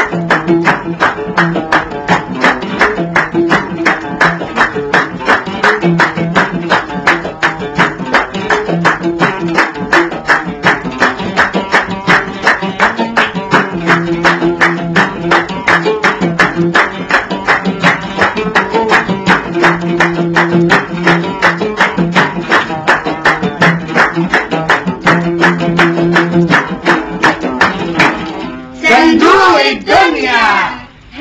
صندوق الدنيا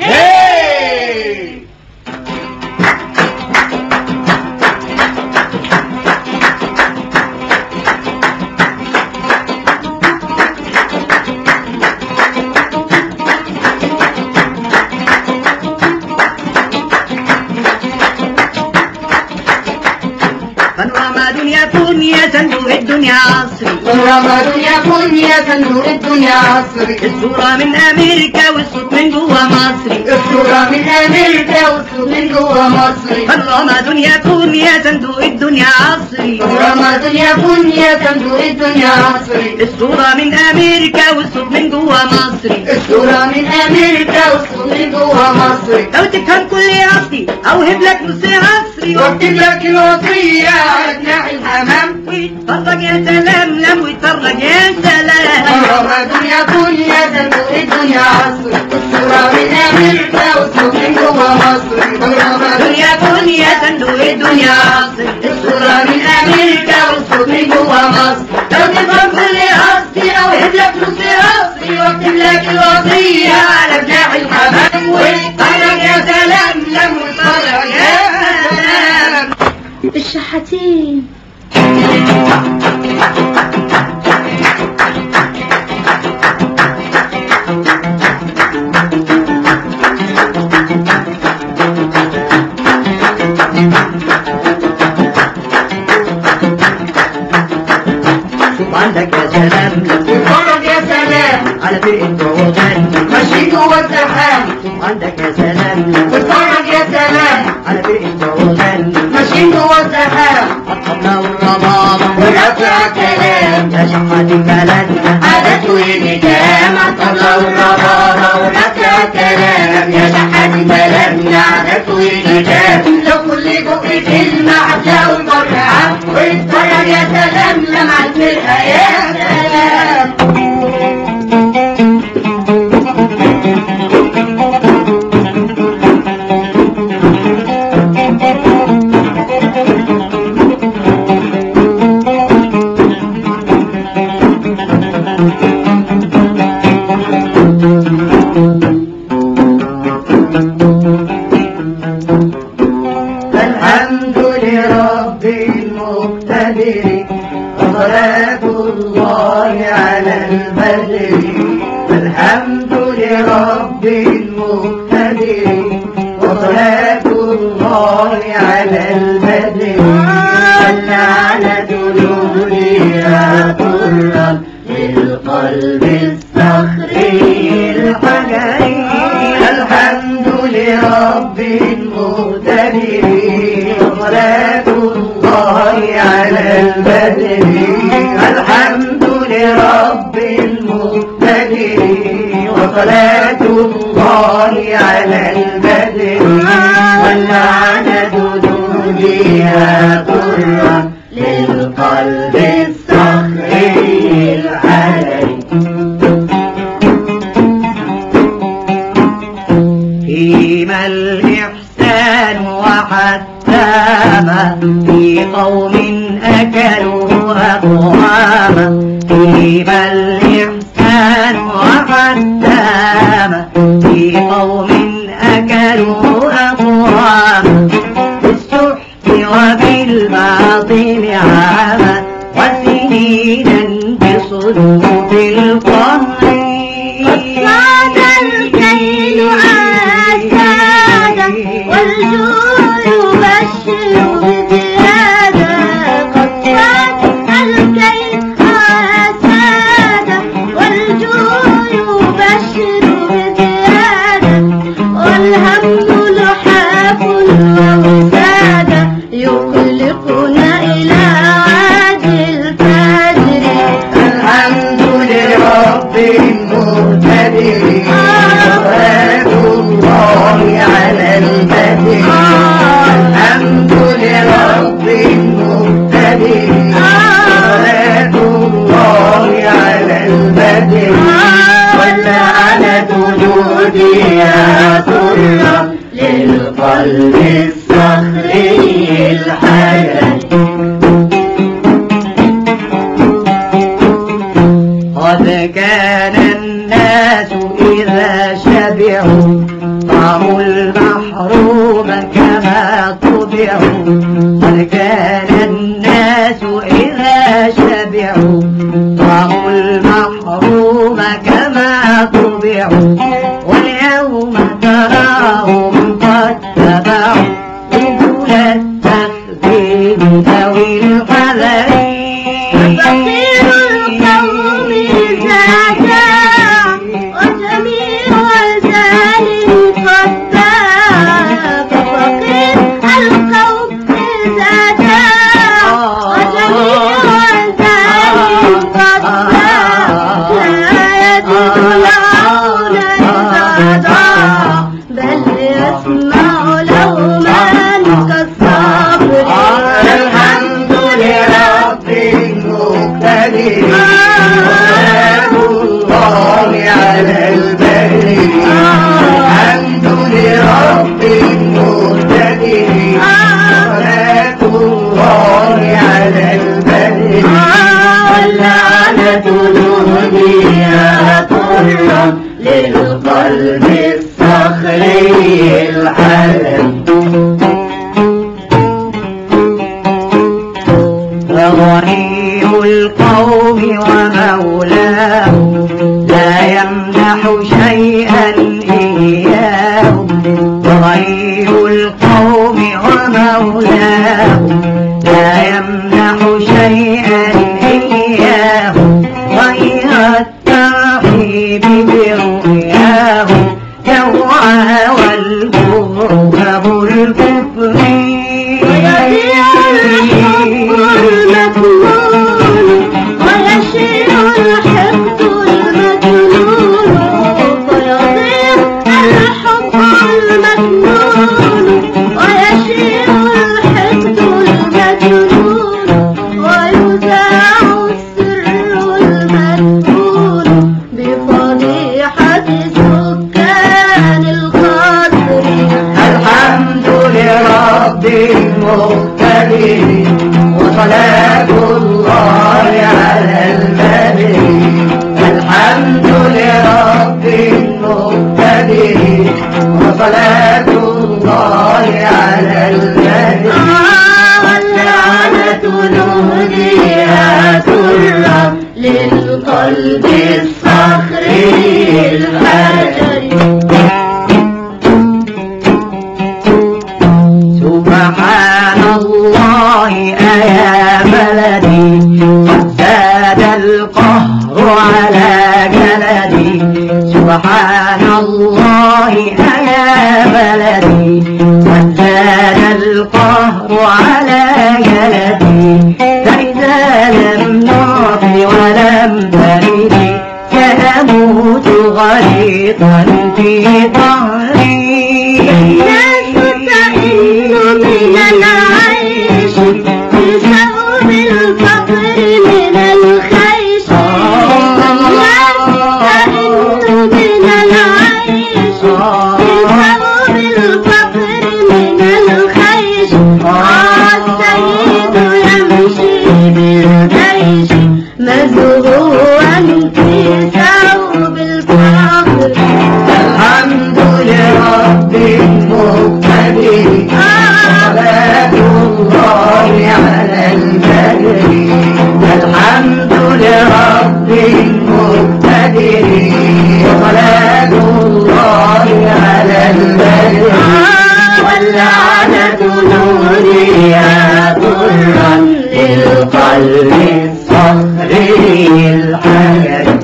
هي بانوراما دنيا كون يا صندوق الدنيا عصري رمضان يكون يا صندوق الدنيا عصري الصورة من أمريكا والصوت من جوا مصري الصورة من أمريكا والصوت من جوا مصري بانوراما دنيا كون يا صندوق الدنيا عصري رمضان يكون يا صندوق الدنيا عصري الصورة من أمريكا والصوت من جوا مصري الصورة من أمريكا والصوت من جوا مصري لو تفهم كل قصدي أوهب لك نص عصري واكتب لك الوصية على جناح الحمام ويتفرج يا سلام لم ويتفرج يا سلام رمضان يكون يا صندوق الدنيا عصري الصورة من أمريكا والصوت من جوا مصري رمضان دنيا كون يا صندوق الدنيا عصري الصورة من أمريكا والصوت من جوا مصر لو تفهم كل قصدي أوهب لك نص قصدي واكتب لك الوصية على جناح الحمام واتفرج يا سلام لما اتفرج يا سلام الشحاتين شوف عندك يا سلام اتفرج يا سلام على فرقة وغني ماشي جوا الزحام شوف عندك يا سلام اتفرج يا سلام على فرقة وغني ماشي جوا الزحام الطبلة والربابة ورفع كلام يا شحات بلدنا عادات ونجام الطبلة والربابة ونفع كلام يا شحات بلدنا عادات ونجام لو كل بق كلمة هتلاقوا الفرحة واتفرج يا سلام لمع الفرقة يا سلام الحمد لرب المقتدر وصلاة الله على البدر الحمد لرب المقتدر وصلاة الله على البدر صلى على دلولها طرا للقلب الصخري الحجري الحمد لرب المقتدر وصلاة الله على البدر الحمد لرب المقتدر وصلاة الله على البدر واللعنة دنيا طرا للقلب الصخري الحجري فيما الإحسان وحتاما في قوم أكلوا أقواما فيما الإحسان وحتاما في قوم أكلوا أقواما بالسحت وبالباطل عاما وسنينا بصدوق القمر صاد الكيل عسادا والجوع يبشر بزيادة قد صاد الكيل عسادا والجوع يبشر بزيادة والهم لحاف ووسادة يقلقنا إلى عاد الفجر الحمد لرب المقتدر جنودي يا طرا للقلب الصخري الحجري قد كان الناس إذا شبعوا طعموا المحروم كما طبعوا قد كان الناس إذا شبعوا طعموا المحروم كما طبعوا واليوم تراهم قد تبعوا بدون التخفيف ذوي الحذر فقير القوم زادا وجميع الزال قد باع فقير القوم زادا وجميع الزال قد باع لا يتبعون الزادا بل يسمع لوما كالصبر الحمد لرب المقتدر سلام الله على البر الحمد لرب المقتدر صلاة الله على البر واللعنة نهدي يا طرا للقلب الصخري الحلم فغني القوم ومولاه لا يمنح شيئا إياه وغني القوم ومولاه لا يمنح شيئا إياه غير الترحيب برؤياه جوعا والكرب الكفر ويضيع الحب المكنون ويشيع الحقد المجنون ويضيع الحب المكنون ويشيع الحقد المجنون ويذاع السر المدفون بفضيحة سكان القصر الحمد لرب المقتدر وصلاة الله على المدر الحمد لرب المقتدر وصلاة الله على المدر واللعنة نهديها سرا للقلب الصخري الحجري سبحان الله أيا بلدي قد زاد القهر على جلدي سبحان الله أيا بلدي قد زاد القهر على جلدي فإذا لم نعطي ولم ترد سأموت غريقا في ظهري الناس تئن من العيش بسبب الفقر من الخيش الناس تئن من العيش بسبب الفقر من الخيش السيد يمشي بالجيش مزروعا في ثوب الفقر الحمد لرب المقتدر صلاة الله على البدر الحمد لرب المقتدر صلاة الله على البدر واللعنة نوري يا طرا للقلب الصخري الحجري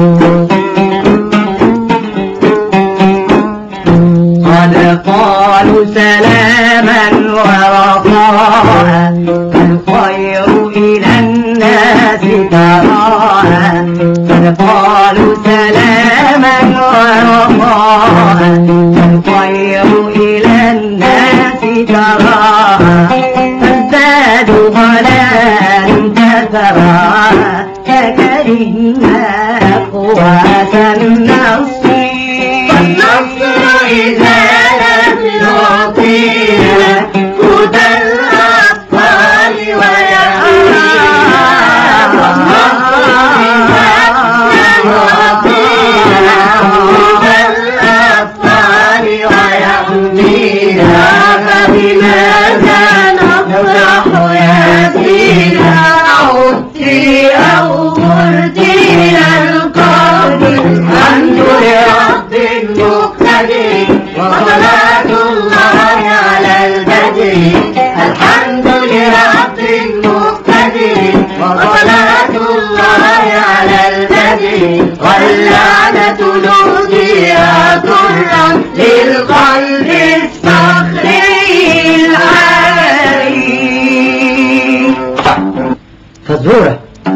قد قالوا سلاما ورخاء الخير إلى الناس تراء قد قالوا سلاما ورخاء الخير إلى الناس تراء فازدادوا غلاء تسرى ككرهنا قوة النصر البدر وصلاة الله على البدر الحمد لرب المقتدر وصلاة الله على البدر واللعنة نوديها ضرا للقلب الصخري العالي فزورة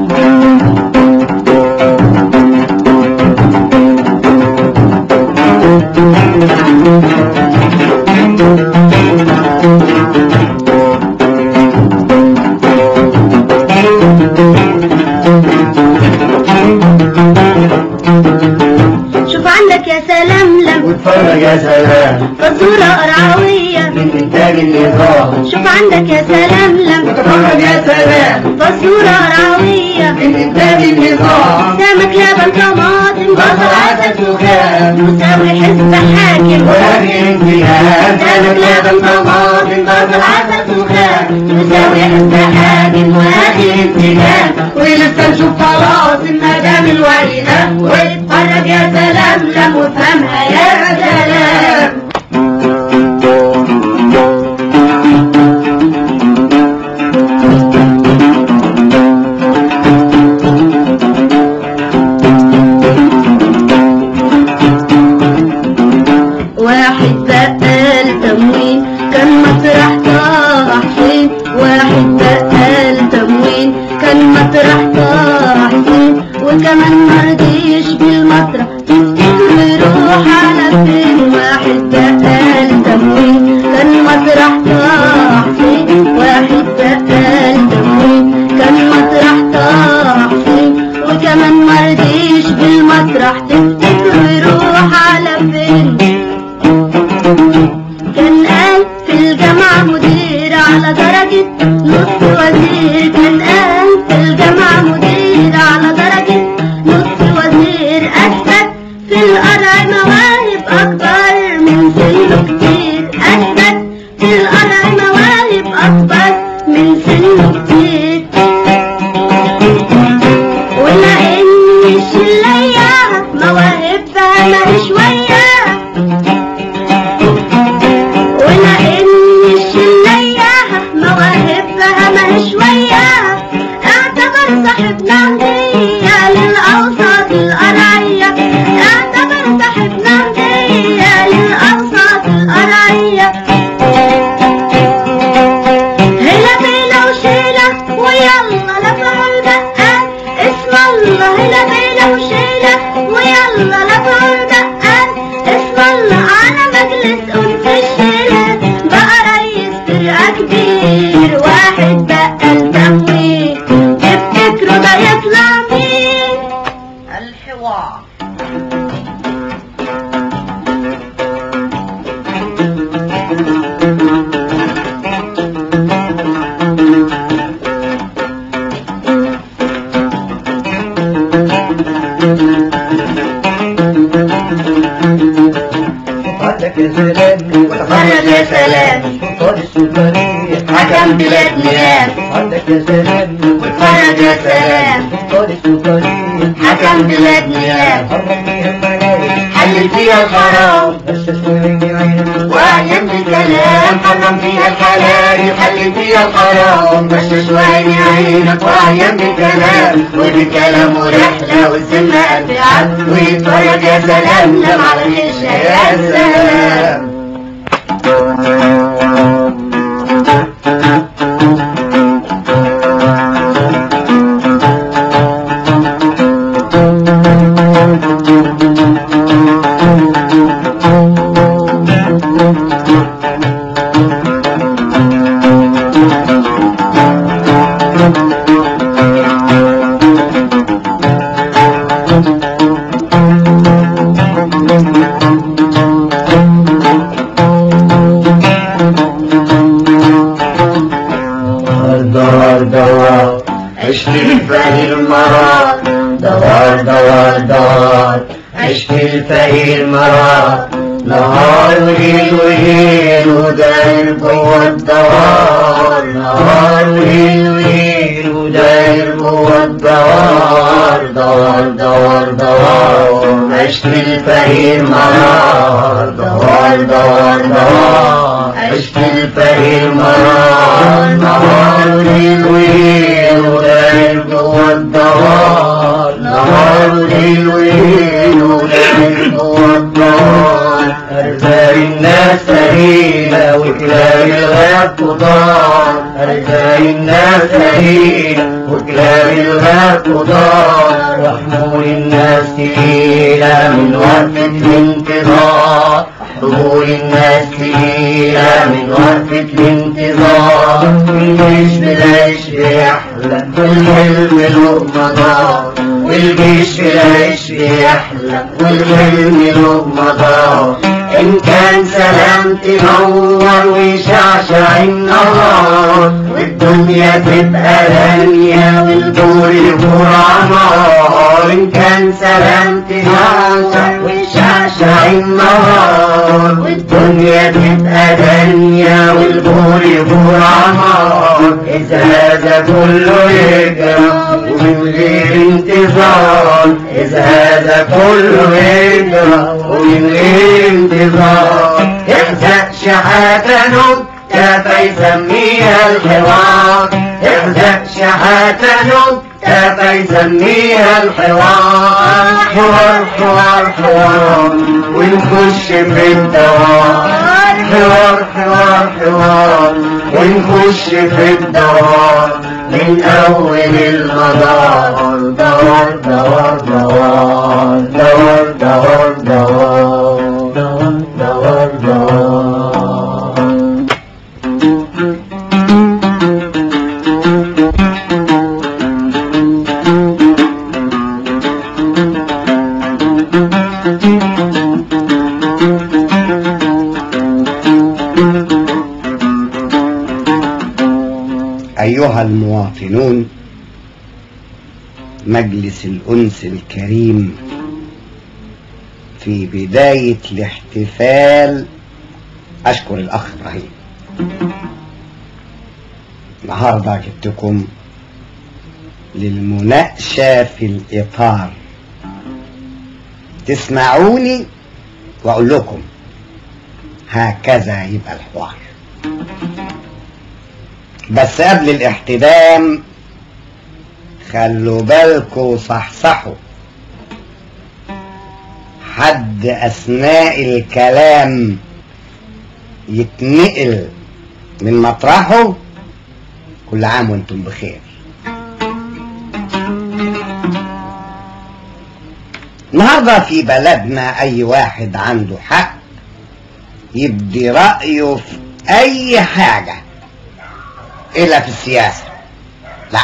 شوف عندك يا سلام لم واتفرج يا سلام فزورة قرعوية من انتاج النظام شوف عندك يا سلام لم واتفرج يا سلام فزورة قرعوية من انتاج النظام سمك لبن طماطم بصل عسل سخان مساوي حزب حاكم وهذه انتهاء سمك لبن طماطم بصل عسل سخان يساوي حزب حاكم وهذه انتهاء ولسه نشوف خلاص المدام الوالدة واتفرج يا سلام لم وافهمها يا سلام واحد بقال تموين كان مطرح طه حسين واحد بقال تموين كان مطرح طه حسين وكمان مرضيش بالمطرح تفتكر يروح على فين واحد بقال تموين كان مطرح طه حسين واحد بقال تموين كان مطرح طه حسين وكمان مرضيش بالمطرح تفتكر يروح على فين كان قال في الجامعة مدير على درجة نص وزير كان قال في الجامعة مدير على درجة نص وزير أثبت في القرع مواهب أكبر من سنه كتير أثبت في القرع مواهب أكبر من سنه كتير ولا إن الشلية مواهبها ما شوية ولا إن الشلية مواهبها ما شوية اعتبر صاحبنا هدية للأوساط القرعية اعتبر صاحبنا هدية للأوساط القرعية هلا بينا وشيلة ويلا لفعوا البقال اسم الله هلا بينا وشيلة ويلا لفعوا البقال اسم الله على مجلس أنف الشيلة بقى ريس فرقة كبير واحد بقى تموين تفتكروا ده يطلع مين الحوار عندك يا سلام وتفرج يا سلام سلطان السلطانية حكم بلاد ميلاد عندك يا سلام وتفرج يا سلام سلطان السلطانية حكم بلاد ميلاد حرم فيها المنايا حل فيها الحرام بس شوية عينك وأيام الكلام حرم فيها الحلال يحل فيها الحرام بشش وعيني عينك وأيام الكلام وبكلام ورحلة والذمة ألف عبد ويتفرج يا سلام لم على الخشة يا سلام دوار دوار اشكي فقير مرار دوار دوار دوار اشكي فقير مرار نهار وليل وليل وداير جوا الدوار نهار وليل وليل وداير جوا الدوار دوار دوار دوار دوار عشت الفقير مرار دوار دوار دوار عشت الفقير مرار نهار وليل وليل وداير جوا الدوار نهار وليل وليل وداير جوا الدوار أرزاق الناس سهيلة وكلاب الغاب خضار أرزاق الناس سهيلة وكلاب الغاب خضار وحمول الناس تقيلة من وقفة الانتظار حمول الناس تقيلة من وقفة الانتظار والجيش بالعيش بيحلى والحلم له مدار والجيش بالعيش بيحلى والحلم له مدار إن كان سلام تنور ويشعشع النهار والدنيا تبقى رانية والدور يبور عمار إن كان سلام تنور ويشعشع النهار والدنيا تبقى رانية والدور يبور عمار إذا هذا كله يجرى ومن غير انتظار إذا هذا كله يجرى ومن غير انتظار يحزق شحاتة نكتة فيسميها الحوار يحزق شحاتة نكتة فيسميها الحوار حوار حوار حوار ونخش في الدوار حوار حوار حوار ونخش في الدوار من أول المدار دوار دوار دوار دوار دوار دوار دوار دوار دوار أيها المواطنون مجلس الأنس الكريم في بداية الاحتفال أشكر الأخ إبراهيم النهاردة جبتكم للمناقشة في الإطار تسمعوني وأقول لكم هكذا يبقى الحوار بس قبل الاحتدام خلوا بالكوا صحصحوا حد اثناء الكلام يتنقل من مطرحه كل عام وانتم بخير النهارده في بلدنا اي واحد عنده حق يبدي رأيه في اي حاجه الا في السياسة لا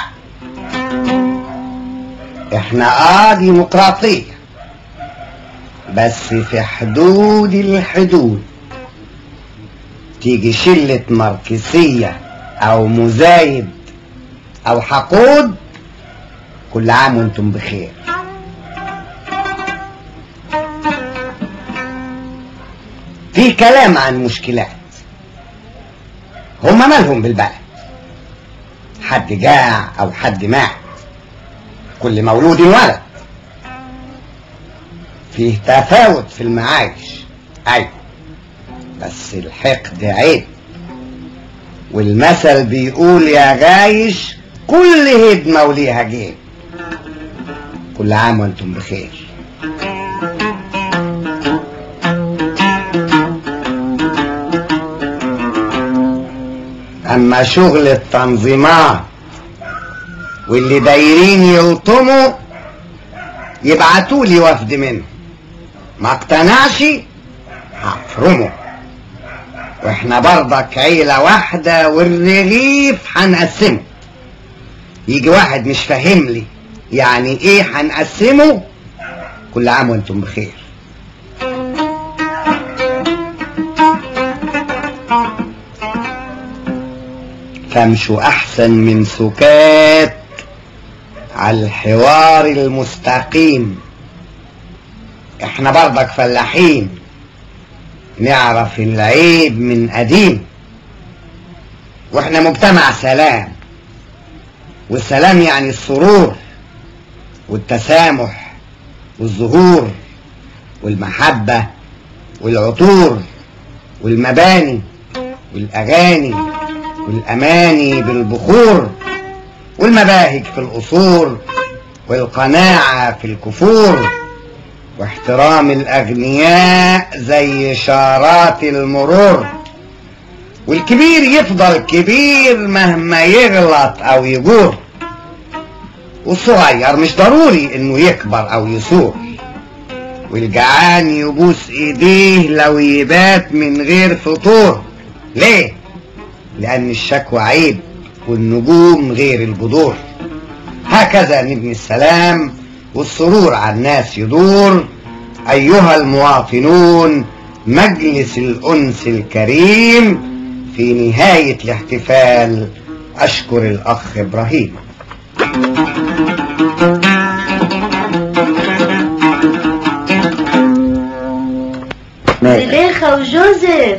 احنا اه ديمقراطية بس في حدود الحدود تيجي شلة ماركسية او مزايد او حقود كل عام وانتم بخير في كلام عن مشكلات هما مالهم بالبلد حد جاع او حد مات كل مولود ولد فيه تفاوت في المعايش ايوه بس الحقد عيب والمثل بيقول يا غايش كل هدمة وليها جيب كل عام وانتم بخير اما شغل التنظيمات واللي دايرين يلطموا يبعتوا لي وفد منهم ما اقتنعش هفرمه واحنا برضك عيلة واحدة والرغيف هنقسمه يجي واحد مش فاهم لي يعني ايه هنقسمه كل عام وانتم بخير فامشوا احسن من سكات على الحوار المستقيم احنا برضك فلاحين نعرف العيب من قديم واحنا مجتمع سلام والسلام يعني السرور والتسامح والظهور والمحبة والعطور والمباني والأغاني والأماني بالبخور والمباهج في القصور والقناعة في الكفور واحترام الأغنياء زي إشارات المرور والكبير يفضل كبير مهما يغلط أو يجور والصغير مش ضروري إنه يكبر أو يصور والجعان يبوس إيديه لو يبات من غير فطور ليه؟ لأن الشكوى عيب والنجوم غير البذور هكذا نبني السلام والسرور على الناس يدور أيها المواطنون مجلس الأنس الكريم في نهاية الاحتفال أشكر الأخ إبراهيم زليخة وجوزيف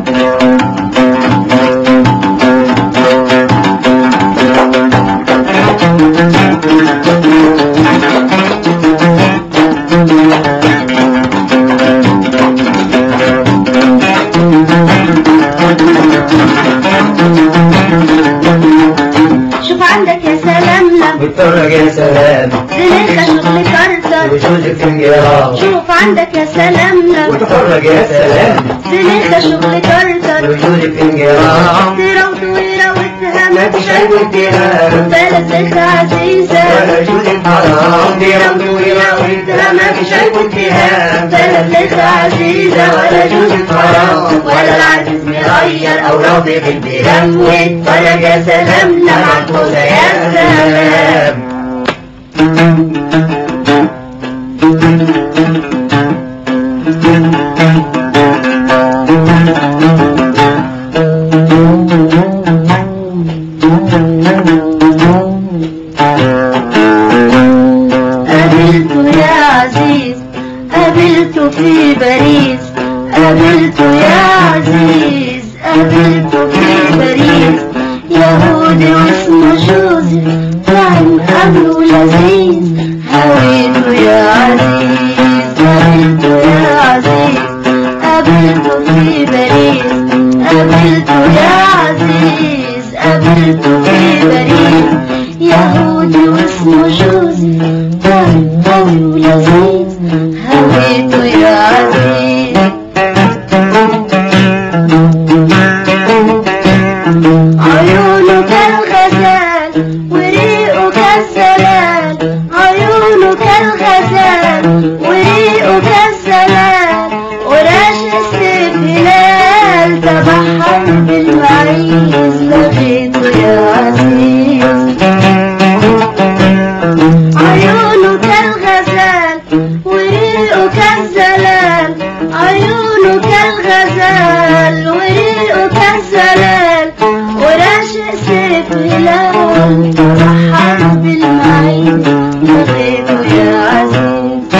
شوف عندك يا سلام لم واتفرج يا سلام زليخة شغل كرتر وجوزك في انجرام شوف عندك يا سلام لم واتفرج يا سلام زليخة شغل كرتر وجوزك في انجرام تيرة وطويرة واتهام ما فيش عيب واتهام بلا زليخة عزيزة ولا جوزك حرام دي طويلة وانت ما فيش عيب واتهام بلا زليخة عزيزة ولا جوزك حرام ولا العزيز مغير او راضي بالبلام واتفرج يا سلام لما عالكوزة يا سلام قابلته يا عزيز قابلته في باريس قابلته يا عزيز قابلته في باريس يهودي واسمه جوزيف كان قبله لذيذ هويته يا عزيز قابلته يا عزيز قابلته في باريس قابلته يا عزيز قابلته في باريس يهودي واسمه جوزيف كان قوي ولذيذ هويته يا عزيز عيونه كالغزال وريقه كالسلال عيونه كالغزال وريقه كالسلال وراش السيف هلال تبحر بالمعيز لغيته يا عزيز عيونه كالغزال وريقه كالزلال عيونه كالغزال وريقه كالزلال وراشق سيف هلال تبحر بالمعين لغيته يا عزيز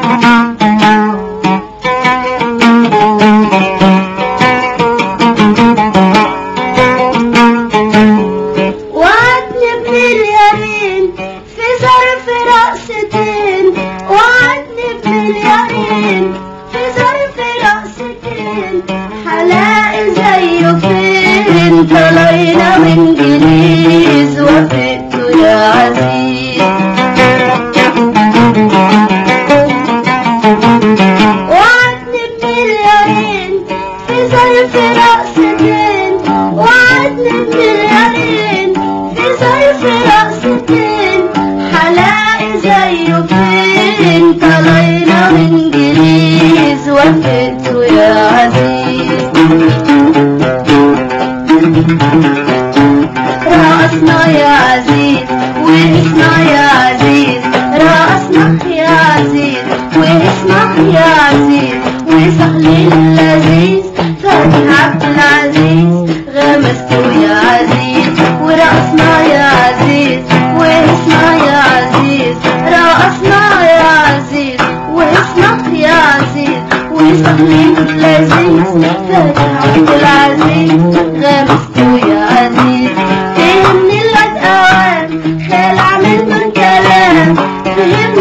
وعدني باليمين في ظرف رقصتين وعدني باليمين في ظرف رقصتين هلاقي زيه فين طلعنا من جليز وفقته يا عزيز وعدني باليمين في ظرف رقصتين وعدني باليمين في ظرف رقصتين هلاقي زيه فين طلعنا من جليز وفقته يا عزيز رقصنا يا عزيز واسمع يا عزيز رقصنا يا عزيز واسمع يا عزيز وصحلي اللذيذ فتح عبد العزيز غمسته يا عزيز ورقصنا يا عزيز واسمع يا عزيز رقصنا يا عزيز واسمع يا عزيز وصحلي اللذيذ فتح عبد العزيز غمسته يا عزيز فهمني الواد اوام خلع من كلام فهمني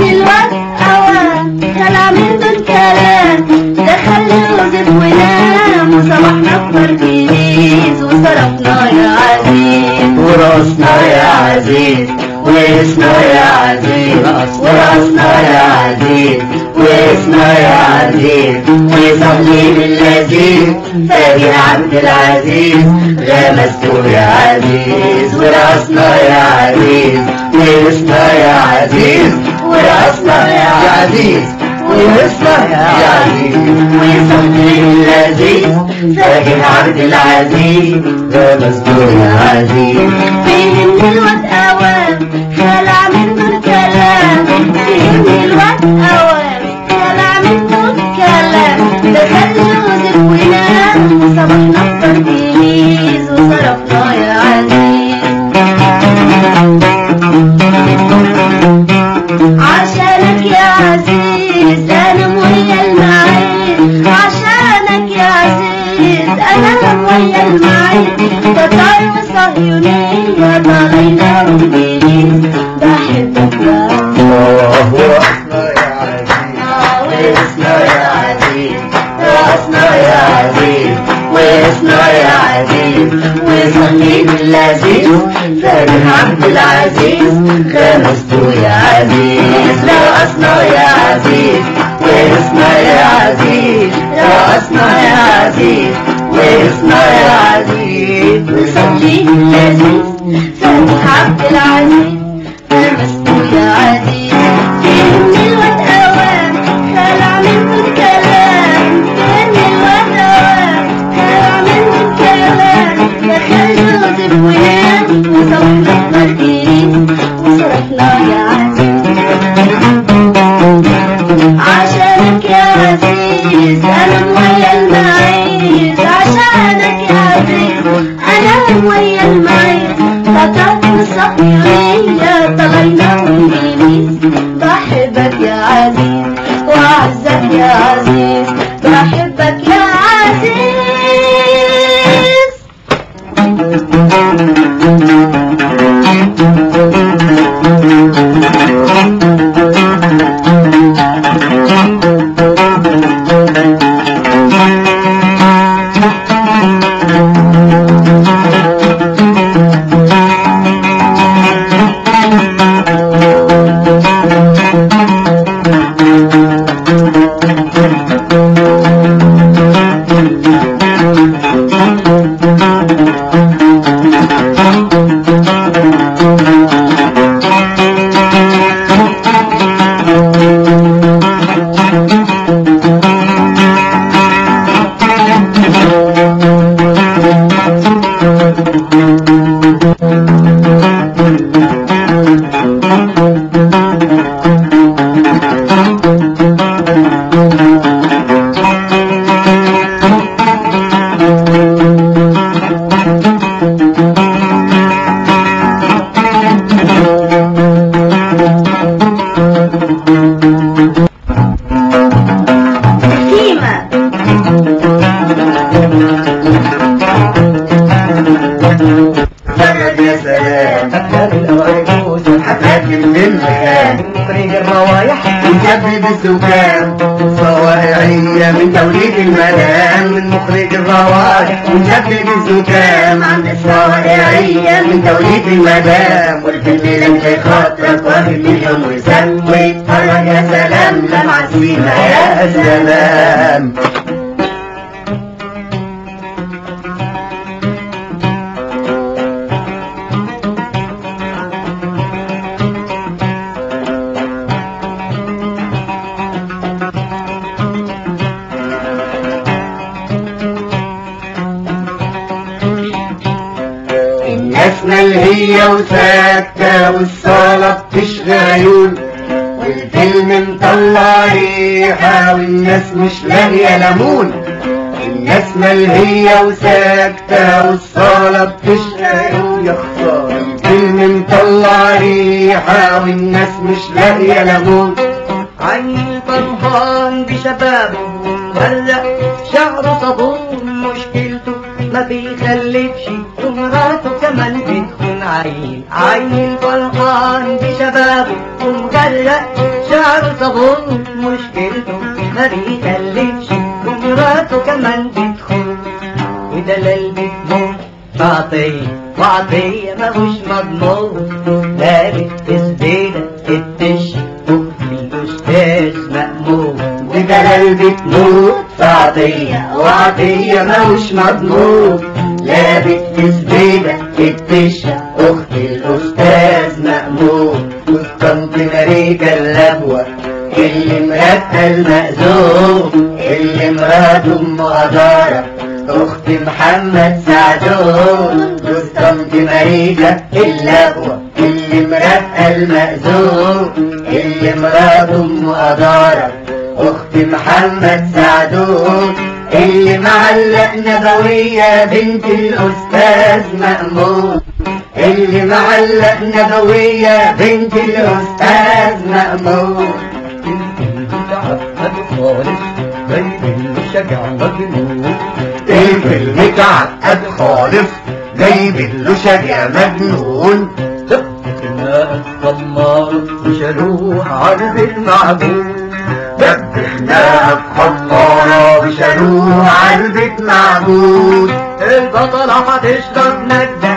وصبحنا بتركيز وصرفنا يا عزيز وراسنا يا عزيز واسنا يا عزيز وراسنا يا عزيز واسنا يا عزيز وصلي باللذيذ فاجر عبد العزيز غمسته يا عزيز وراسنا يا عزيز واسنا يا عزيز وراسنا يا عزيز واسنا يا عزيز وصلي باللذيذ فاجر عبد العزيز غمسته يا عزيز فهمني الواد اوام خلع منه الكلام فهمني الواد اوام خلع منه الكلام دخل يوسف ونام وصبحنا بتركيز وصرفنا يا عزيز عشانك يا عزيز انا ويا المعين عشانك يا عزيز انا ويا المعين تطار وصهيونية طالعنا وانجليز بحبك يا وراسنا يا عزيز واسنا يا عزيز راسنا يا عزيز واسنا يا عزيز وصلي باللذيذ فاجر عبد العزيز خمسته يا عزيز راسنا يا عزيز واسنا يا عزيز راسنا يا عزيز واسنا يا عزيز وصلي لذيذ فتح عبد العزيز لمسته يا عزيز فهمني الواد اوام خلع منه الكلام فهمني الواد اوام خلع منه الكلام دخل يوسف ونام وصبحنا بتركيز وصرفنا يا عزيز عشانك يا عزيز انا ويا المعيز عشانك يا عزيز انا ويا المعيز قطعت الصحيحية طلعنا وانجليز بحبك يا عزيز وعزك يا عزيز بحبك يا عزيز سيما فرد يا سلام حفلات الأوعجوز حفلات المكان مخرج الروايح مسبب السكان صوارعية من توليد المنام من مخرج الروايح مسبب الزكام عند الصوارعية من توليد المدام والفيلم اللي خاطرك واخد مليون وسام ويتفرج يا سلام لمع سيما يا سلام الناس ملهية وساكتة والصالة بتشغى عيون والفيلم مطلع ريحة والناس مش لاقية ليمون الناس ملهية وساكتة والصالة بتشغى عيون يا خسارة الفيلم مطلع ريحة والناس مش لاقية ليمون عيني فرحان بشبابه ومغرق شعره صابون مشكلته ما بيخلفش ومراته كمان بتكون عين عيني فرحان بشبابه ومغرق شعره صابون مشكلته ما بيخلفش ومراته كمان بتكون ودلال بتموت بعطية وعطية ماهوش مضمون لابس تسبيلة التش الأستاذ مأمون ودلال بتموت فعطية وعطية ماهوش مضمون لابس تسبيلة التشة أخت الأستاذ مأمون وسطنط ماريكا اللبوة اللي مراتها المأذون اللي مراته أم هدارة أخت محمد سعدون وسطنط ماريكا اللبوة اللي مراتها المأذون اللي مراته أم هدارة أخت محمد سعدون اللي معلق نبوية بنت الأستاذ مأمون اللي معلق نبوية بنت الأستاذ مأمون الفيلم متعقد خالص جايب له شجع مجنون وشالوه عرض المعبود دبحناها بخمارة وشالوه علبة معبود البطلة هتشرب نجدة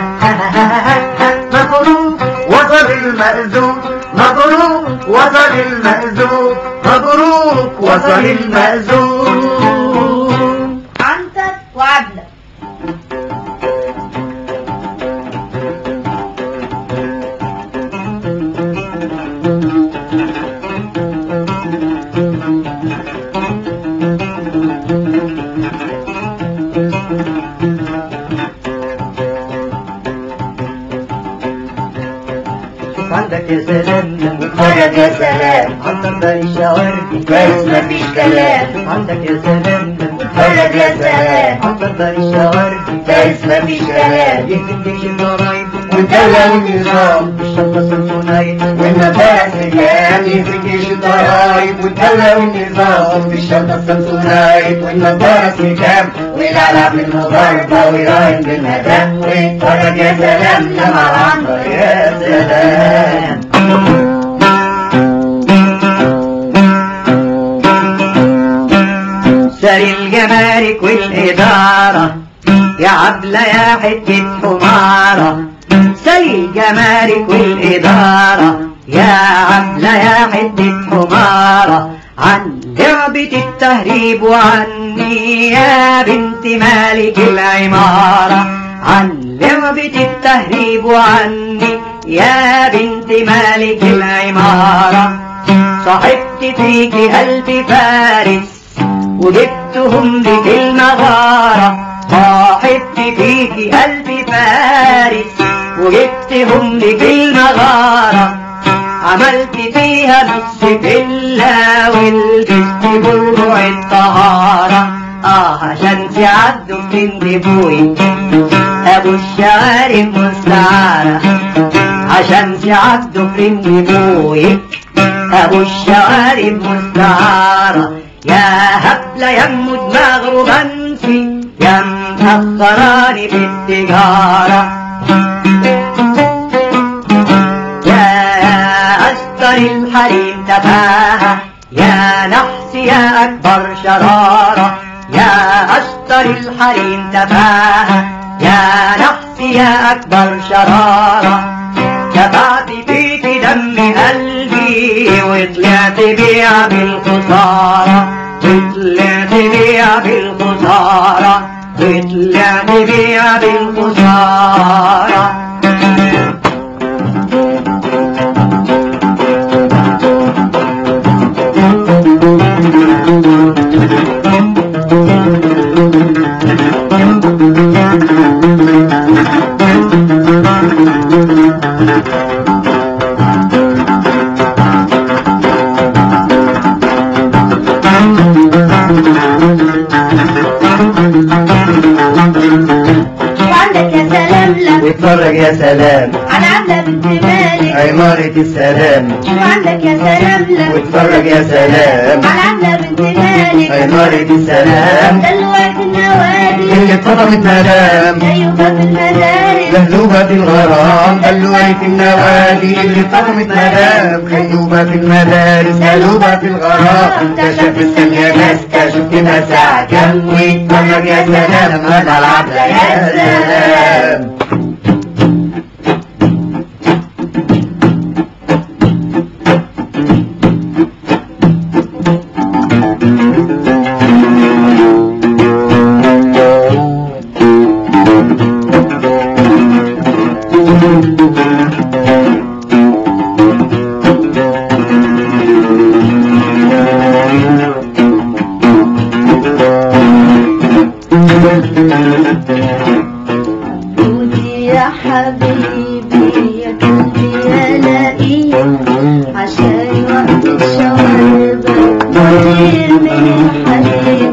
مبروك وصل المأذون مبروك وصل المأذون مبروك وصل المأذون عنتر وعبلة شوف عندك يا سلام اتفرج يا سلام عنتر باقي الشوارع بس مفيش كلام شوف عندك يا سلام اتفرج يا سلام عنتر باقي الشوارع بس مفيش كلام يهدم جيش الضرايب والدولة والنظام الشرطة سلطونايت والنفاس كان يفكش الضرايب والدولة والنظام بالشرطة السمسونايت والنظارة سكام والعلى في المضاربة ويراهن بالمدام ويتفرج يا سلام لما عنبر يا سلام ساري الجمارك والإدارة يا عبلة يا حتة حمارة ساري الجمارك والإدارة يا عبلة يا حتة حمارة عن لعبة التهريب وعني يا بنت مالك العمارة عن لعبة التهريب وعني يا بنت مالك العمارة صاحبت فيكي قلب فارس وجبتهم لك المغارة صاحبت فيكي قلب فارس وجبتهم لك المغارة عملت فيها نص فيلا ولبست بربع الطهارة اه عشان تعدوا بنت بوي ابو الشوارب مستعارة عشان تعدوا بنت بوي ابو الشوارب مستعارة يا هبلة يا ام دماغ رومانسي يا مأخراني في التجارة يا أشطر الحريم تفاهة يا نحس يا أكبر شرارة يا أشطر الحريم تفاهة يا نحس يا أكبر شرارة دفعت فيك دم قلبي وطلعت بيع بالخسارة وطلعت بيع بالخسارة وطلعت بيع بالخسارة وعندك يا سلام لك واتفرج يا سلام على عبلة بنت مالك عمارة السلام وعندك يا سلام لك واتفرج يا سلام على عبلة بنت مالك عمارة السلام دلوقتي النوادي اللي اتفضلت مدام أيوبة في المدارس مهلوبة في الغرام دلوقتي في النوادي اللي اتفضلت مدام خيوبة في المدارس مهلوبة في الغرام ده شاف الثانية ناس ده شفت مساعة كم واتفرج يا سلام على العبلة يا سلام ودي يا حبيبي يا قلبي يا لئيم عشان وقت الشوارب طير من الحليب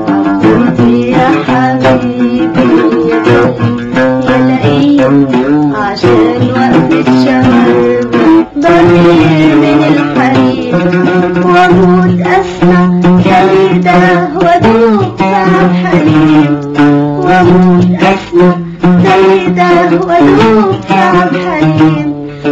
ودي يا حبيبي يا قلبي يا لئيم عشان وقت الشوارب ضرير من الحليب واموت اسمع جريدة وادوب ساعة حليب واموت اسمع زيدة وادوب ساعة حليب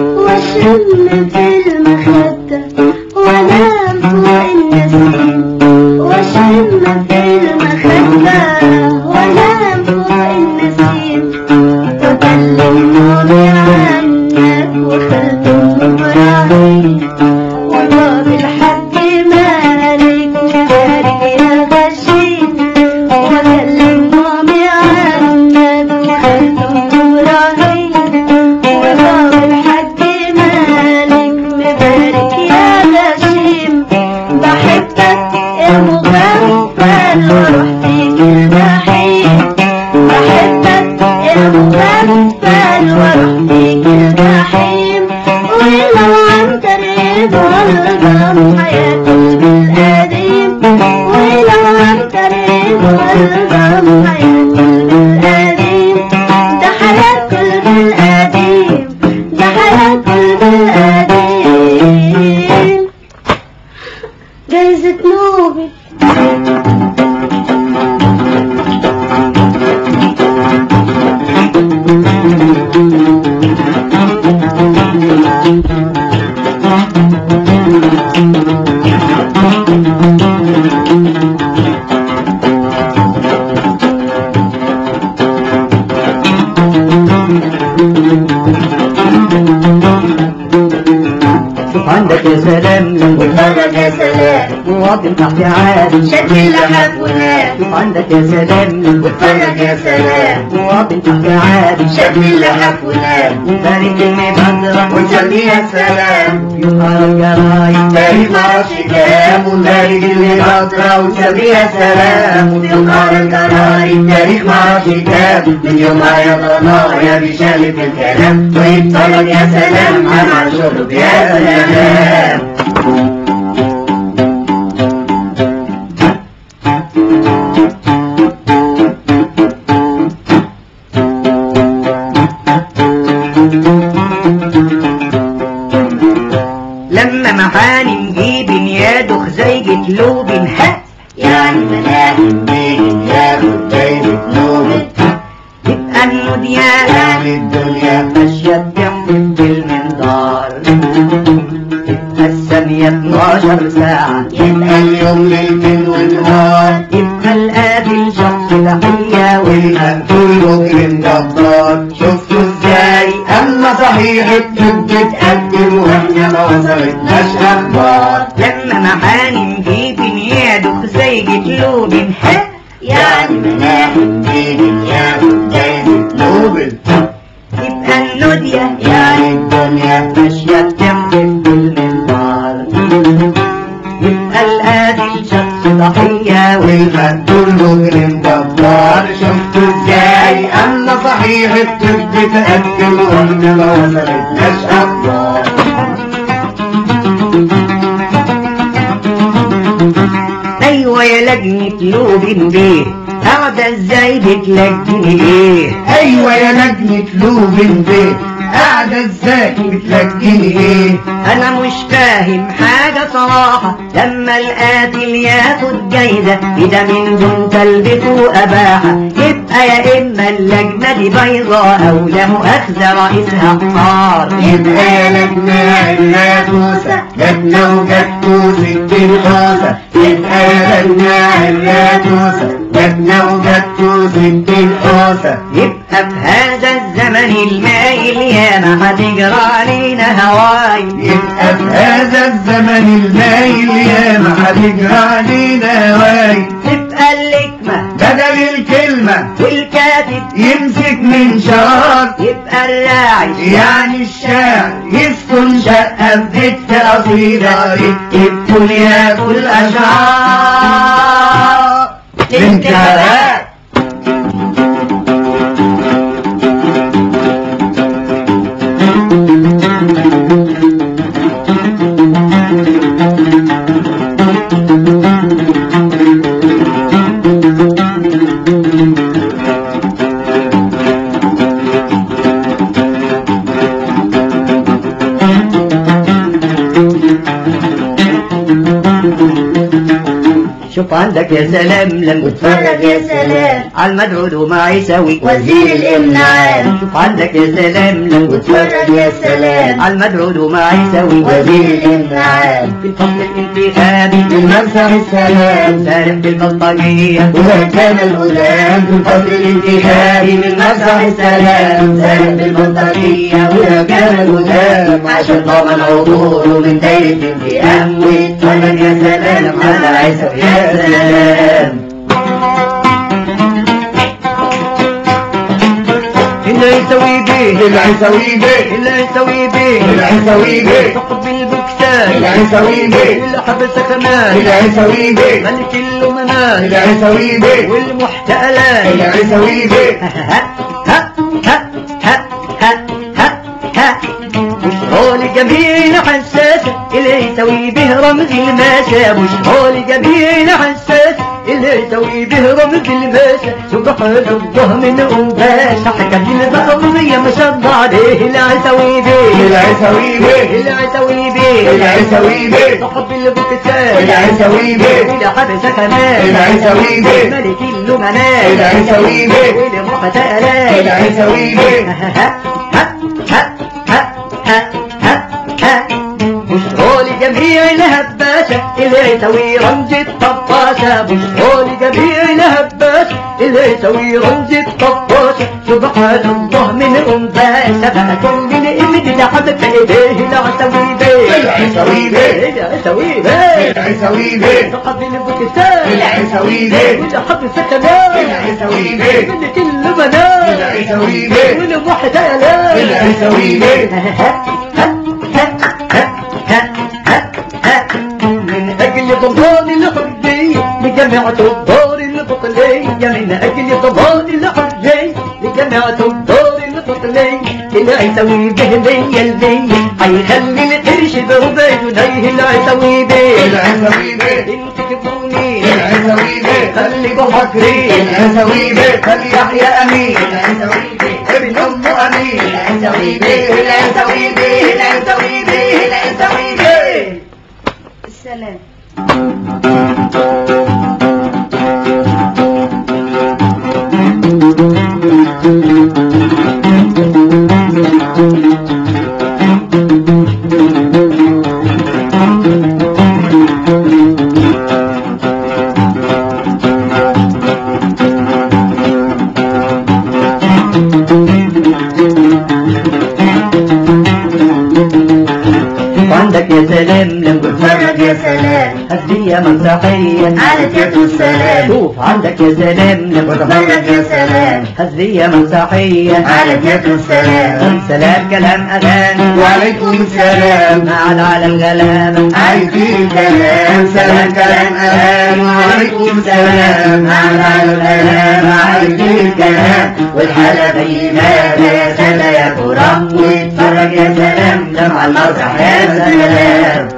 واشم في المخدة وانام فوق النسيم واشم في المخدة وانام فوق النسيم وكلم نومي عنك وخلت ابراهيم وباب الحج مالك مبارك يا غشيم وكلم نومي عنك وخلت ابراهيم وباب الحج مالك مبارك يا غشيم بحبك يا مغفل واروح فيك الجحيم بحبك يا مغفل واروح فيك الجحيم ولو عن طريق والغم حياة قلبي القديم ولو عن طريق والغم حياة قلبي القديم ده حياة قلبي القديم ده حياة قلبي القديم جايزة نوبل شوف عندك يا سلام واتفرج يا سلام مواطن تحت عادي شد اللحف ونام شوف عندك يا سلام واتفرج يا سلام مواطن تحت عادي شد اللحف ونام بارك المبادرة ونسمي يا سلام يقال الجرايد تاريخ معرفش كام وندارج المبادرة ونسمي يا سلام ويقال الجرايد تاريخ معرفش كام من يوم ما يا ضنار يا بيشالف الكلام ويتفرج يا سلام على الشرب يا سلام لما محاني نجيب ياده خزيجة لوب ها يعني ملاحم بيجن ياخد جايزة نوبل يبقى النوديا يعني الدنيا ماشية بجنب بالمنظار يبقى الثانية 12 ساعة يبقى اليوم ليل ونهار يبقى القاتل شخص تحية والمقتول مجرم جبار شفتوا ازاي اما صحيح الطب اتقدم واحنا ما وصلتناش اخبار لما محاني نجيب ياده خزيجة لوب ها يعني ملاحم بيجن ياخد جايزة نوبل يبقى النوديا يعني الدنيا ماشية بجنب بالمنظار يبقى القاتل شخص ضحية والمقتول مجرم جبار شفتوا ازاي اما صحيح الطب اتقدم واحنا ما وصلتناش اخبار ايوه يا لجنة لوبين بيه قاعدة ازاي بتلجني ايه ايوه يا لجنة لوبن بيه قاعدة ازاي بتلجني ايه انا مش فاهم حاجة صراحة لما القاتل ياخد جايزة اذا من دون تلبسه اباحة يبقى يا اما اللجنة دي بيضاء او لا مؤاخذة رئيسها حمار يبقى يا لجنة يا توسة لجنة وجاتوس الحوسة يبقى يا لجنة يا توسة لجنة وجاتوس الحوسة يبقى في هذا الزمن المايل ياما هتجرى علينا هواي يبقى في هذا الزمن المايل ياما هتجرى علينا هواي تبقى اللكمة بدل الكلمة والكاتب يمسك من شرار يبقى الراعي يعني الشاعر يسكن شقة في بيت قصيدة يكتب كل ياكل أشعار انتهى شوف عندك يا سلام لما اتفرج يا سلام على المدعو وما يسوي وزير الامناء شوف عندك يا سلام لما اتفرج يا سلام على المدعو وما يسوي وزير الامناء في الفصل الانتخابي من مسرح السلام سارق بالبلطجية وما كان الغلام في الفصل الانتخابي من مسرح السلام سالم بالبلطجية وما كان الغلام عشان ضمن عبوره من دايرة الانتقام واتفرج يا سلام على عيسى يا سلام اللي يسوي بيه العيسوي بيه اللي يسوي بيه العيسوي بيه فقد بالبكتان العيسوي بيه اللي حبس كمان العيسوي بيه ملك الأمناء العيسوي بيه والمحتالات العيسوي بيه ها ها ها ها ها ها ها بشرى لجميع حساسة اللي يسوي به رمز الماسة بشرى لجميع حساسة اللي يسوي به رمز الماسة سبحان الله من أنباسة حكى البقرية ما شاء الله عليه اللي يسوي به العيسوي بيه اللي يسوي به العيسوي بيه صاحب البكتان العيسوي بيه اللي حبس كمان العيسوي بيه ملك الأمناء العيسوي بيه والمحتالات العيسوي بيه بشرى لجميع الهباسة اللي يسوي رمز الطفاشة بشرى لجميع الهباسة اللي يسوي رمز الطفاشة سبحان الله من أنباسة فكل الإمد لحبك إيديه لا أسوي بيه العيسوي بيه لا أسوي بيه العيسوي بيه فقد البكتان العيسوي بيه ولا حب سكنان العيسوي بيه من كل بنات العيسوي بيه والمحتالات العيسوي بيه من أجل ضمان الحرية لجماعة الدار البطلية من أجل ضمان الحرية لجماعة الدار البطلية اللي هيسوي به مية المية هيخلي القرش بربع جنيه اللي هيسوي به العيسوي بيه انتكبوني العيسوي بيه خليكوا فاكرين العيسوي بيه خلي يحيى امين العيسوي بيه ابن امه امين العيسوي بيه العيسوي بيه العيسوي بيه العيسوي بيه السلام عندك يا سلام لما اتفرج يا سلام هدية مسرحية على كتف السلام شوف عندك يا سلام لما اتفرج يا سلام هدية مسرحية على كتف السلام سلام كلام أغاني وعليكم السلام مع العالم غلابة عايزين كلام سلام كلام امان وعليكم السلام على الكلام عايزين كلام والحالة بينما يا سلا يا كرم واتفرج يا سلام لمع المسرح يا سلام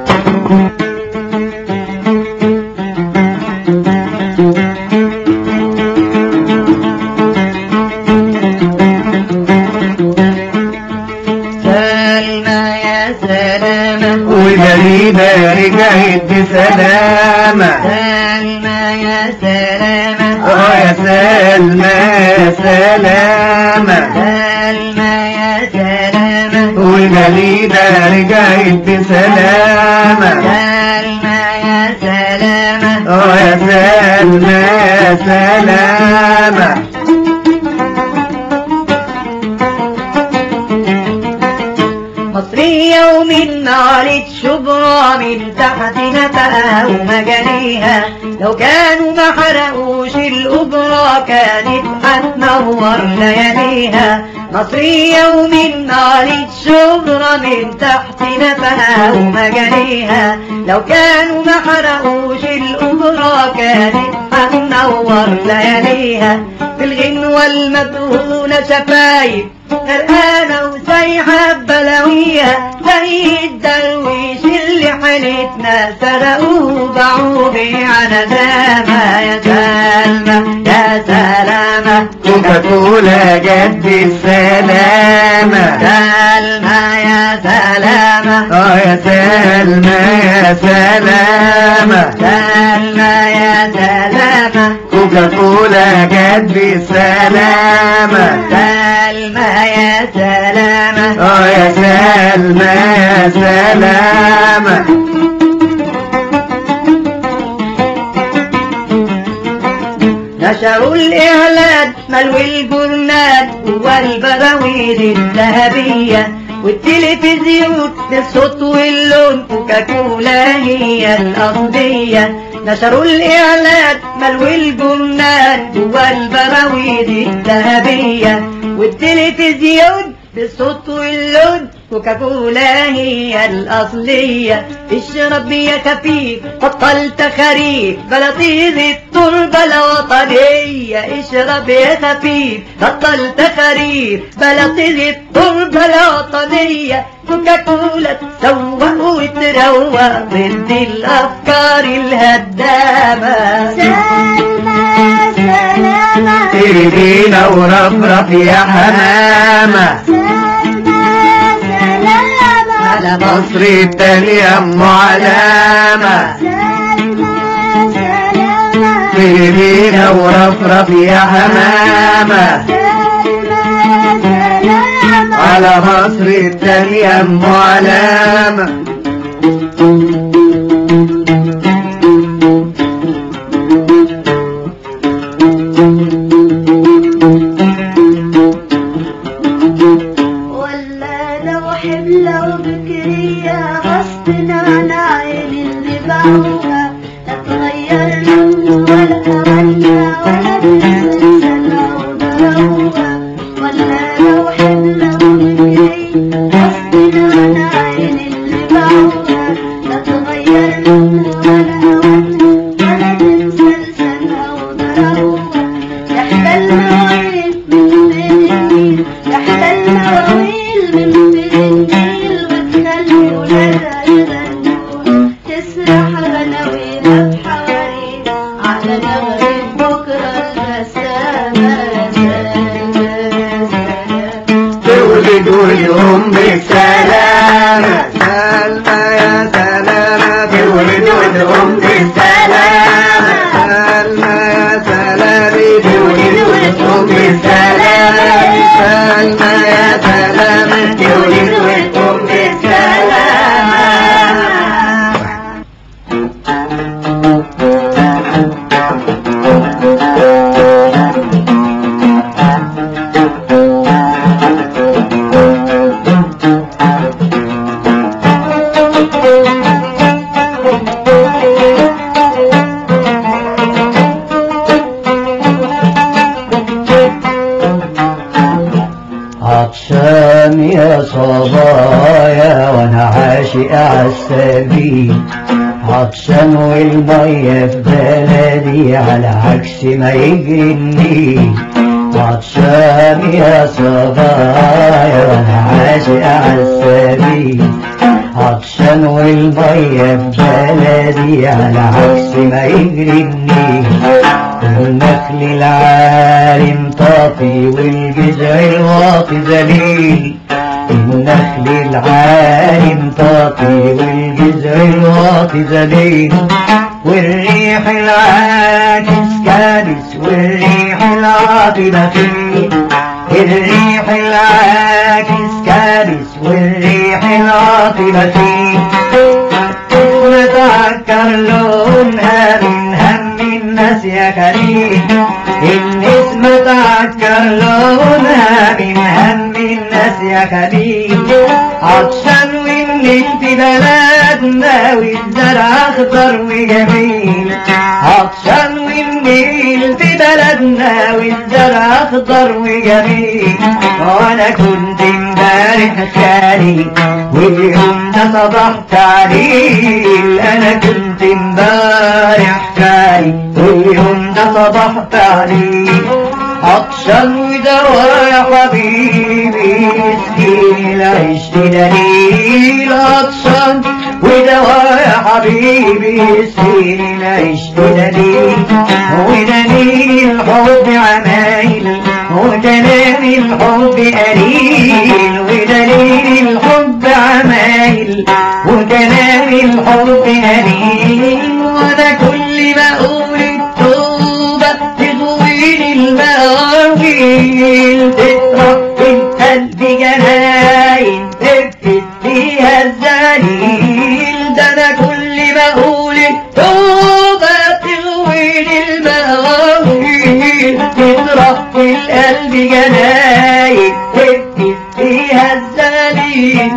سلامة اه يا سلمى يا سلامة سلمى يا سلامة والجليدة رجعت بسلامة سلمى يا سلامة اه يا سلمى يا سلامة مصرية ومن نارة شبرا من تحت نفقها ومجانيها لو كانوا ما حرقوش الأجرة كانت هتنور لياليها مصرية ومن نارة شبرا من تحت نفقها ومجانيها لو كانوا ما حرقوش الأجرة كانت هتنور لياليها في الغنوة المدهونة شفايف غرقانة وسايحة بلاويها زي الدرويش اللي حالتنا سرقوه باعوه على زامة يا سلمى يا سلامة كوكاكولا جد السلامة سلمى يا سلامة اه يا سلمى يا سلامة سلمى يا سلامة كوكاكولا جد السلامة سلمى يا سلامة اه يا سلمى يا سلامة نشروا الإعلان ملو الجرنان والبراويز الذهبية والتلفزيون بالصوت واللون كوكاكولا هي الأصلية نشروا الإعلان ملو الجرنان والبراويز الذهبية والتلفزيون بالصوت واللون كوكاكولا هي الأصلية اشرب يا خفيف بطلت خريف بلطيز التربة الوطنية اشرب يا خفيف بطلت خريف بلطيز التربة الوطنية كوكاكولا تسوق وتروق ضد الأفكار الهدامة سلمى سلامة تريدينا ورفرف يا حمامة سلمى سلامة على مصر التانية ام علامة سلمى سلامة تريدينا ورفرف يا حمامة سلمى سلامة على مصر التانية ام علامة ولا لو حملة وبكرية غصب عن عين اللي باعوها لا تغير لون ولا تغنى ولا تنسى وضروها ولا لو حملة وبكرية غصب عن عين اللي باعوها لا تغير لون ولا تغنى ولا تنسى لسانها وضروها تحت المواويل من بين النيل تحت المواويل من بين النيل وتخلي ولادها يغنوا تسرح غناوينا بحواري على نغرة بكرة البسامة سلام سلام تولد والأم بالسلامة سلمى يا سلامة تولد والأم بالسلامة سلمى يا سلامة تولد والأم بالسلامة سلمى يا سلامة تولد والأم بالسلامة عطشان يا صبايا وانا عاشق عالسبيل عطشان والمية في بلدي على عكس ما يجري النيل عطشان يا صبايا وانا عاشق عالسبيل عطشان والمية في بلدي على عكس ما يجري النيل النخل العالم طافي والجذع الواطي ذليل النخل العالم طافي والجذع الواطي ذليل والريح العاكس كابس والريح العاطبة فيه الريح العاكس كابس والريح العاطبة فيه نتذكر لونها من هم الناس يا كريم النسمة تعكر لونها من هم الناس يا كريم عطشان والنيل في بلدنا والزرع اخضر وجميل عطشان والنيل في بلدنا والزرع اخضر وجميل وانا كنت امبارح خالي واليوم ده صبحت عليل انا كنت امبارح خالي واليوم ده صبحت عليل عطشان ودواء يا حبيبي مسكين العيش دليل عطشان ودواء يا حبيبي مسكين العيش دليل ودليل الحب عمايل ودليل الحب قليل ودليل الحب عمايل ودليل الحب قليل وانا كل ما اقول التوبه تضويني المواويل تطرق في القلب جناين تفتت فيها الزليل ده انا كل ما اقول التوبه تغويني المواويل تطرق في القلب جناين تفتت فيها الزليل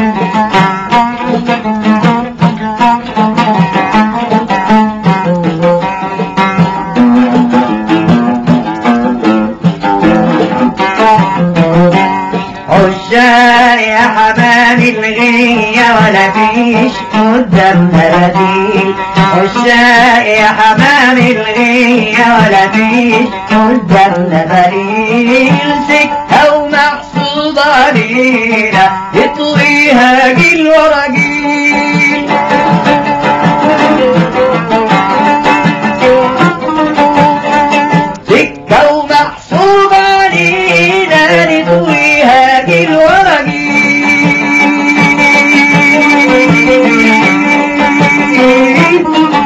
عشاق يا حباب الغية ولا فيش قدام بلديل عشاق يا حباب الغية ولا فيش قدام بلديل سكة ومحصودة ليلة يطويها جيل ورا جيل سكة ومحسوبة لينا نطويها جيل ورا جيل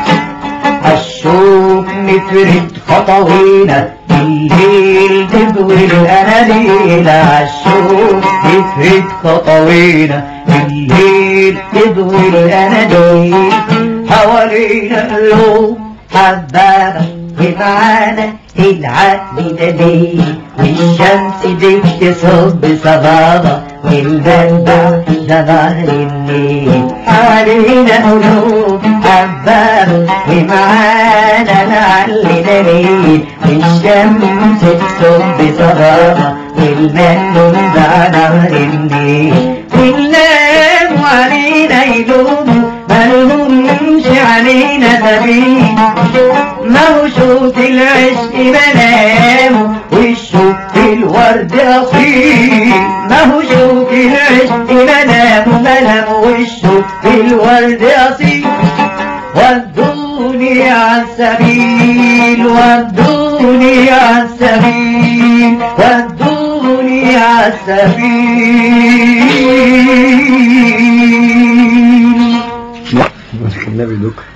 الشوك نفرد خطوينا الليل تدوي الأناديل الشوك نفرد خطوينا الليل تدوي الأناديل حوالينا اللوم حبابة ومعانا العقل دليل والشمس دي تصب صبابة والمنبع ده ظهر النيل حوالينا قلوب حبابة ومعانا العقل دليل والشمس تصب صبابة والمنبع ظهر النيل وننام علينا يلوموا ملهمش علينا سبيل ما هو شوط العشق منام والشوق في الورد أصيل ما هو شوق العشق منام منام والشوق في الورد أصيل ودوني عالسبيل ودوني عالسبيل ودوني عالسبيل النبي دوك